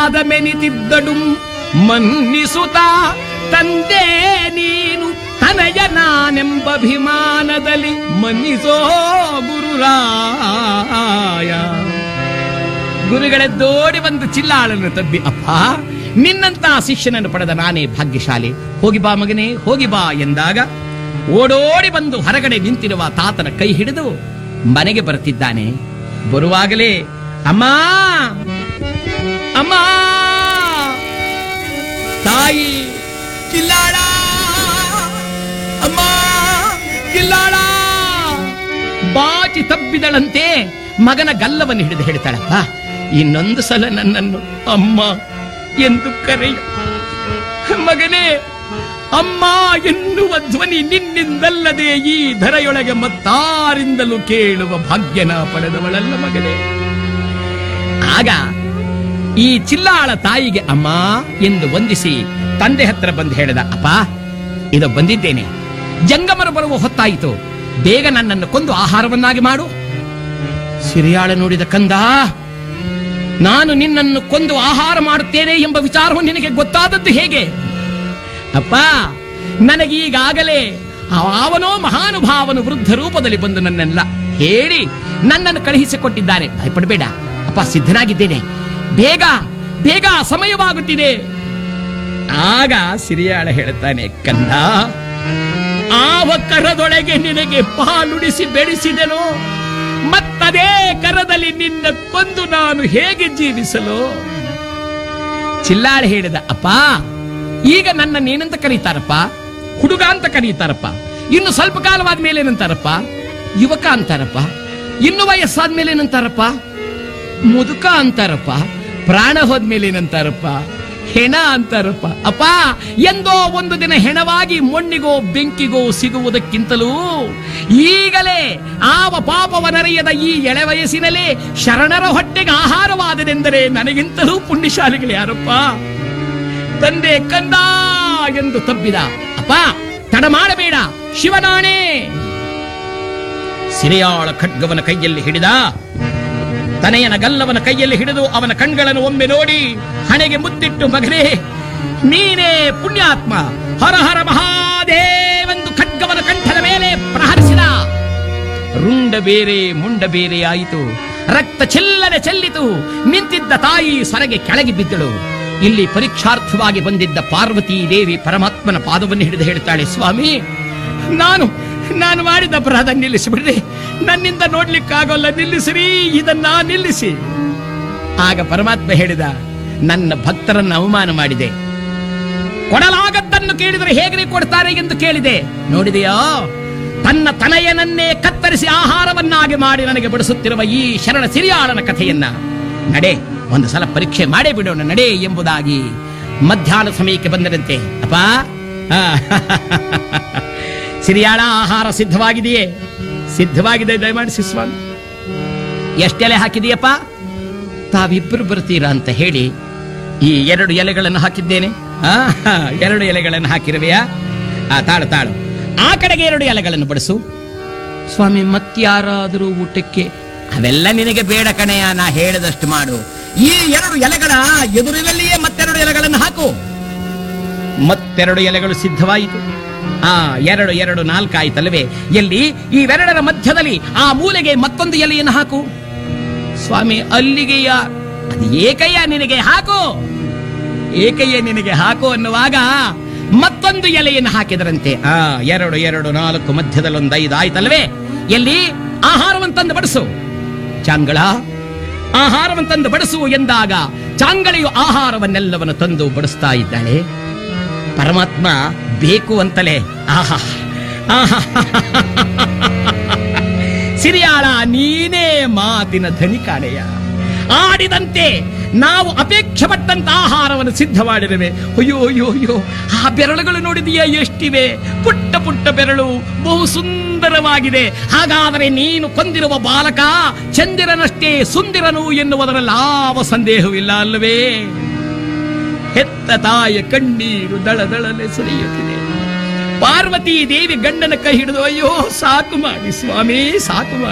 ಪಾದಮೆನಿತಿದ್ದಡು ಮನ್ನಿಸುತ್ತ ತಂದೆ ನೀನು ತನಯ ನಾನೆಂಬ ಅಭಿಮಾನದಲ್ಲಿ ಮನ್ನಿಸೋ ಗುರುರಾಯ ಗುರುಗಳೆದ್ದೋಡಿ ಬಂದು ಚಿಲ್ಲಾಳನ್ನು ತಬ್ಬಿ ಅಪ್ಪ ನಿನ್ನಂತ ಶಿಷ್ಯನನ್ನು ಪಡೆದ ನಾನೇ ಭಾಗ್ಯಶಾಲಿ ಹೋಗಿ ಬಾ ಮಗನೇ ಹೋಗಿ ಬಾ ಎಂದಾಗ ಓಡೋಡಿ ಬಂದು ಹೊರಗಡೆ ನಿಂತಿರುವ ತಾತನ ಕೈ ಹಿಡಿದು ಮನೆಗೆ ಬರುತ್ತಿದ್ದಾನೆ ಬರುವಾಗಲೇ ಅಮ್ಮ ಅಮ್ಮ ತಾಯಿ ಕಿಲ್ಲಾಳ ಅಮ್ಮ ಕಿಲ್ಲಾಳ ಬಾಚಿ ತಬ್ಬಿದಳಂತೆ ಮಗನ ಗಲ್ಲವನ್ನು ಹಿಡಿದು ಹೇಳ್ತಾಳಪ್ಪ ಇನ್ನೊಂದು ಸಲ ನನ್ನನ್ನು ಅಮ್ಮ ಎಂದು ಕರೆಯು ಮಗನೇ ಅಮ್ಮ ಎನ್ನುವ ಧ್ವನಿ ನಿನ್ನಿಂದಲ್ಲದೆ ಈ ಧರೆಯೊಳಗೆ ಮತ್ತಾರಿಂದಲೂ ಕೇಳುವ ಭಾಗ್ಯನ ಪಡೆದವಳಲ್ಲ ಮಗನೇ ಆಗ ಈ ಚಿಲ್ಲಾಳ ತಾಯಿಗೆ ಅಮ್ಮ ಎಂದು ವಂದಿಸಿ ತಂದೆ ಹತ್ರ ಬಂದು ಹೇಳಿದ ಅಪ್ಪ ಇದು ಬಂದಿದ್ದೇನೆ ಜಂಗಮರು ಬರುವ ಹೊತ್ತಾಯಿತು ಬೇಗ ನನ್ನನ್ನು ಕೊಂದು ಆಹಾರವನ್ನಾಗಿ ಮಾಡು ಸಿರಿಯಾಳ ನೋಡಿದ ಕಂದ ನಾನು ನಿನ್ನನ್ನು ಕೊಂದು ಆಹಾರ ಮಾಡುತ್ತೇನೆ ಎಂಬ ವಿಚಾರವು ನಿನಗೆ ಗೊತ್ತಾದದ್ದು ಹೇಗೆ ಅಪ್ಪ ನನಗೀಗಾಗಲೇ ಅವನೋ ಮಹಾನುಭಾವನು ವೃದ್ಧ ರೂಪದಲ್ಲಿ ಬಂದು ನನ್ನೆಲ್ಲ ಹೇಳಿ ನನ್ನನ್ನು ಕಳುಹಿಸಿಕೊಟ್ಟಿದ್ದಾನೆ ಭಯಪಡಬೇಡ ಅಪ್ಪ ಸಿದ್ಧನಾಗಿದ್ದೇನೆ ಬೇಗ ಬೇಗ ಸಮಯವಾಗುತ್ತಿದೆ ಆಗ ಸಿರಿಯಾಳ ಹೇಳುತ್ತಾನೆ ಕಂದ ಆವ ಕರದೊಳಗೆ ನಿನಗೆ ಪಾಲುಡಿಸಿ ಬೆಳೆಸಿದೆನೋ ಮತ್ತದೇ ಕರದಲ್ಲಿ ನಿನ್ನ ಕೊಂದು ನಾನು ಹೇಗೆ ಜೀವಿಸಲು ಚಿಲ್ಲಾಳ ಹೇಳಿದ ಅಪ್ಪ ಈಗ ನನ್ನ ಏನಂತ ಕರೀತಾರಪ್ಪ ಹುಡುಗ ಅಂತ ಕರೀತಾರಪ್ಪ ಇನ್ನು ಸ್ವಲ್ಪ ಕಾಲವಾದ ಮೇಲೆ ಏನಂತಾರಪ್ಪ ಯುವಕ ಅಂತಾರಪ್ಪ ಇನ್ನು ವಯಸ್ಸಾದ ಮೇಲೆ ಏನಂತಾರಪ್ಪ ಮುದುಕ ಅಂತಾರಪ್ಪ ಪ್ರಾಣ ಹೋದ್ಮೇಲೆ ಏನಂತಾರಪ್ಪ ಹೆಣ ಅಂತಾರಪ್ಪ ಅಪ್ಪ ಎಂದೋ ಒಂದು ದಿನ ಹೆಣವಾಗಿ ಮಣ್ಣಿಗೋ ಬೆಂಕಿಗೋ ಸಿಗುವುದಕ್ಕಿಂತಲೂ ಈಗಲೇ ಆವ ಪಾಪವನರಿಯದ ಈ ಎಳೆ ವಯಸ್ಸಿನಲ್ಲೇ ಶರಣರ ಹೊಟ್ಟೆಗೆ ಆಹಾರವಾದದೆಂದರೆ ನನಗಿಂತಲೂ ಪುಣ್ಯಶಾಲಿಗಳು ಯಾರಪ್ಪ ತಂದೆ ಕಂದ ಎಂದು ತಬ್ಬಿದ ಅಪ್ಪ ತಡ ಮಾಡಬೇಡ ಶಿವನಾಣೆ ಸಿರಿಯಾಳ ಖಡ್ಗವನ ಕೈಯಲ್ಲಿ ಹಿಡಿದ ತನೆಯನ ಗಲ್ಲವನ ಕೈಯಲ್ಲಿ ಹಿಡಿದು ಅವನ ಕಣ್ಗಳನ್ನು ಒಮ್ಮೆ ನೋಡಿ ಹಣೆಗೆ ಮುತ್ತಿಟ್ಟು ಮಗನೇ ನೀನೇ ಪುಣ್ಯಾತ್ಮ ಹರ ಹರ ಮಹಾದೇವೆಂದು ಖಡ್ಗವನ ಕಂಠದ ಮೇಲೆ ಪ್ರಹರಿಸಿದ ರುಂಡ ಬೇರೆ ಮುಂಡ ಬೇರೆ ಆಯಿತು ರಕ್ತ ಚೆಲ್ಲನೆ ಚೆಲ್ಲಿತು ನಿಂತಿದ್ದ ತಾಯಿ ಸೊರಗೆ ಕೆಳಗೆ ಬಿದ್ದಳು ಇಲ್ಲಿ ಪರೀಕ್ಷಾರ್ಥವಾಗಿ ಬಂದಿದ್ದ ಪಾರ್ವತಿ ದೇವಿ ಪರಮಾತ್ಮನ ಪಾದವನ್ನು ಹಿಡಿದು ಹೇಳ್ತಾಳೆ ಸ್ವಾಮಿ ನಾನು ನಾನು ಮಾಡಿದ ಅಪರಾಧ ನಿಲ್ಲಿಸಿಬಿಡ್ರಿ ನನ್ನಿಂದ ನೋಡ್ಲಿಕ್ಕಾಗೋಲ್ಲ ನಿಲ್ಲಿಸಿರಿ ಇದನ್ನ ನಿಲ್ಲಿಸಿ ಆಗ ಪರಮಾತ್ಮ ಹೇಳಿದ ನನ್ನ ಭಕ್ತರನ್ನು ಅವಮಾನ ಮಾಡಿದೆ ಕೊಡಲಾಗದ್ದನ್ನು ಕೇಳಿದರೆ ಹೇಗೆ ಕೊಡ್ತಾರೆ ಎಂದು ಕೇಳಿದೆ ನೋಡಿದೆಯೋ ತನ್ನ ತನಯನನ್ನೇ ಕತ್ತರಿಸಿ ಆಹಾರವನ್ನಾಗಿ ಮಾಡಿ ನನಗೆ ಬಡಿಸುತ್ತಿರುವ ಈ ಶರಣ ಸಿರಿಯಾಳನ ಕಥೆಯನ್ನ ನಡೆ ಒಂದು ಸಲ ಪರೀಕ್ಷೆ ಮಾಡೇ ಬಿಡೋಣ ನಡೆ ಎಂಬುದಾಗಿ ಮಧ್ಯಾಹ್ನ ಸಮಯಕ್ಕೆ ಬಂದರಂತೆ ಅಪ್ಪ ಆ, ಸಿರಿಯಾಳ ಆಹಾರ ಸಿದ್ಧವಾಗಿದೆಯೇ ಸಿದ್ಧವಾಗಿದೆ ದಯಮಾಡಿಸಿ ಸ್ವಾಮಿ ಎಷ್ಟೆಲೆ ಹಾಕಿದೆಯಪ್ಪ ತಾವಿಬ್ಬರು ಬರ್ತೀರಾ ಅಂತ ಹೇಳಿ ಈ ಎರಡು ಎಲೆಗಳನ್ನು ಹಾಕಿದ್ದೇನೆ ಆ, ಹ, ಎರಡು ಎಲೆಗಳನ್ನು ಹಾಕಿರುವೆಯಾ ಆ ತಾಳು ತಾಳು ಆ ಕಡೆಗೆ ಎರಡು ಎಲೆಗಳನ್ನು ಬಡಿಸು ಸ್ವಾಮಿ ಮತ್ಯಾರಾದರೂ ಊಟಕ್ಕೆ ಅವೆಲ್ಲ ನಿನಗೆ ಬೇಡ ಕಣೆಯ ನಾ ಹೇಳಿದಷ್ಟು ಮಾಡು ಈ ಎರಡು ಎಲೆಗಳ ಎದುರಿನಲ್ಲಿಯೇ ಮತ್ತೆರಡು ಎಲೆಗಳನ್ನು ಹಾಕು ಮತ್ತೆರಡು ಎಲೆಗಳು ಸಿದ್ಧವಾಯಿತು ಆ ಎರಡು ಎರಡು ನಾಲ್ಕಾಯ್ತಲ್ಲವೇ ಎಲ್ಲಿ ಇವೆರಡರ ಮಧ್ಯದಲ್ಲಿ ಆ ಮೂಲೆಗೆ ಮತ್ತೊಂದು ಎಲೆಯನ್ನು ಹಾಕು ಸ್ವಾಮಿ ಅಲ್ಲಿಗೆಯ ಅದು ಏಕಯ್ಯ ನಿನಗೆ ಹಾಕು ಏಕಯ್ಯ ನಿನಗೆ ಹಾಕು ಅನ್ನುವಾಗ ಮತ್ತೊಂದು ಎಲೆಯನ್ನು ಹಾಕಿದರಂತೆ ಆ ಎರಡು ಎರಡು ನಾಲ್ಕು ಮಧ್ಯದಲ್ಲಿ ಒಂದು ಐದು ಆಯ್ತಲ್ವೇ ಎಲ್ಲಿ ಆಹಾರವಂತಂದು ಬಡಿಸು ಚಾಂಗಳ ಆಹಾರವಂತಂದು ಬಡಿಸು ಎಂದಾಗ ಚಾಂಗಳಿಯು ಆಹಾರವನ್ನೆಲ್ಲವನ್ನು ತಂದು ಬಡಿಸ್ತಾ ಇದ್ದಾಳೆ ಪರಮಾತ್ಮ ಬೇಕು ಅಂತಲೇ ಆಹಾ ಆಹಾ ಸಿರಿಯಾಳ ನೀನೇ ಮಾತಿನ ಧನಿ ಕಾಣೆಯ ಆಡಿದಂತೆ ನಾವು ಅಪೇಕ್ಷೆ ಪಟ್ಟಂತ ಆಹಾರವನ್ನು ಸಿದ್ಧ ಮಾಡಿರುವೆ ಅಯ್ಯೋ ಅಯ್ಯೋ ಅಯ್ಯೋ ಆ ಬೆರಳುಗಳು ನೋಡಿದೀಯ ಎಷ್ಟಿವೆ ಪುಟ್ಟ ಪುಟ್ಟ ಬೆರಳು ಬಹು ಸುಂದರವಾಗಿದೆ ಹಾಗಾದರೆ ನೀನು ಕೊಂದಿರುವ ಬಾಲಕ ಚಂದಿರನಷ್ಟೇ ಸುಂದಿರನು ಎನ್ನುವುದರಲ್ಲಿ ಯಾವ ಸಂದೇಹವಿಲ್ಲ ಅಲ್ಲವೇ ಹೆತ್ತ ತಾಯ ಕಣ್ಣೀರು ದಳದಳನೆ ಸುರಿಯುತ್ತಿದೆ ಪಾರ್ವತಿ ದೇವಿ ಗಂಡನ ಕೈ ಹಿಡಿದು ಅಯ್ಯೋ ಸಾಕು ಮಾಡಿ ಸ್ವಾಮಿ ಸಾಕು ಮಾಡಿ